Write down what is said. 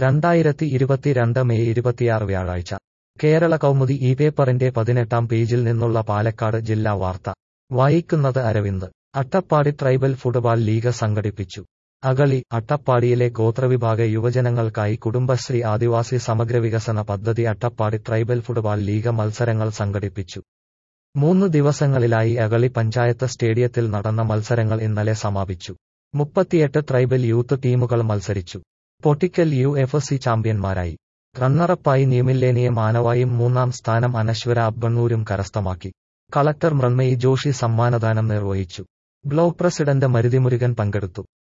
രണ്ടായിരത്തി ഇരുപത്തിരണ്ട് മെയ് ഇരുപത്തിയാറ് വ്യാഴാഴ്ച കേരള കൗമുദി ഈ പേപ്പറിന്റെ പതിനെട്ടാം പേജിൽ നിന്നുള്ള പാലക്കാട് ജില്ലാ വാർത്ത വായിക്കുന്നത് Aravind Attappadi tribal football league സംഘടിപ്പിച്ചു അകളി അട്ടപ്പാടിയിലെ ഗോത്രവിഭാഗ യുവജനങ്ങൾക്കായി കുടുംബശ്രീ ആദിവാസി സമഗ്ര വികസന പദ്ധതി അട്ടപ്പാടി ട്രൈബൽ ഫുട്ബാൾ ലീഗ് മത്സരങ്ങൾ സംഘടിപ്പിച്ചു മൂന്ന് ദിവസങ്ങളിലായി അകളി പഞ്ചായത്ത് സ്റ്റേഡിയത്തിൽ നടന്ന മത്സരങ്ങൾ ഇന്നലെ സമാപിച്ചു മുപ്പത്തിയെട്ട് ട്രൈബൽ യൂത്ത് ടീമുകൾ മത്സരിച്ചു പൊട്ടിക്കൽ യു എഫ് സി ചാമ്പ്യന്മാരായി റണ്ണറപ്പായി ന്യൂമില്ലേനിയം ആനവായും മൂന്നാം സ്ഥാനം അനശ്വര അബ്ബണ്ണൂരും കരസ്ഥമാക്കി കളക്ടർ മൃണ്മയി ജോഷി സമ്മാനദാനം നിർവഹിച്ചു ബ്ലോക്ക് പ്രസിഡന്റ് മരുതിമുരുകൻ പങ്കെടുത്തു